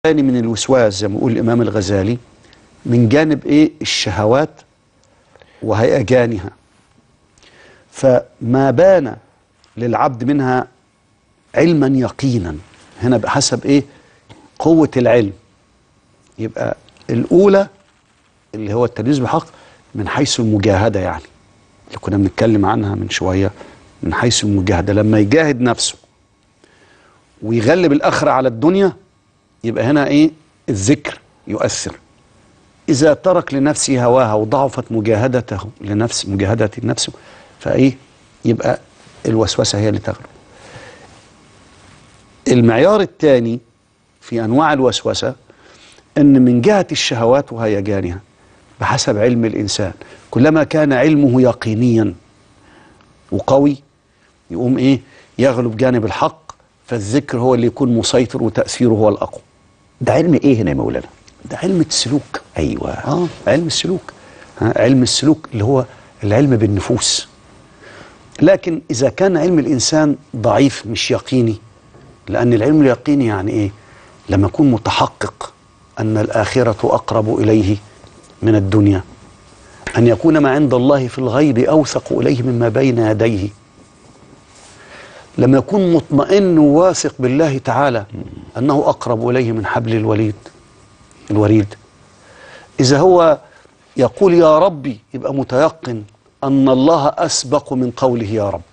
ثاني من الوسواس زي ما يقول الإمام الغزالي من جانب إيه الشهوات وهيجانها فما بان للعبد منها علما يقينا هنا بحسب إيه قوة العلم يبقى الأولى اللي هو التلميذ بحق من حيث المجاهدة يعني اللي كنا بنتكلم عنها من شوية من حيث المجاهدة لما يجاهد نفسه ويغلب الآخرة على الدنيا يبقى هنا ايه الذكر يؤثر اذا ترك لنفسه هواها وضعفت مجاهدته لنفس مجاهدة نفسه فايه يبقى الوسوسة هي اللي تغلب المعيار الثاني في انواع الوسوسة ان من جهة الشهوات وهيجانها بحسب علم الانسان كلما كان علمه يقينيا وقوي يقوم ايه يغلب جانب الحق فالذكر هو اللي يكون مسيطر وتأثيره هو الأقوى ده علم ايه هنا يا مولانا ده علم السلوك ايوه اه علم السلوك ها علم السلوك اللي هو العلم بالنفوس لكن إذا كان علم الإنسان ضعيف مش يقيني لأن العلم اليقيني يعني إيه لما يكون متحقق أن الآخرة أقرب إليه من الدنيا أن يكون ما عند الله في الغيب أوثق إليه مما بين يديه لما يكون مطمئن وواثق بالله تعالى أنه أقرب إليه من حبل الوليد الوريد إذا هو يقول يا ربي يبقى متيقن أن الله أسبق من قوله يا رب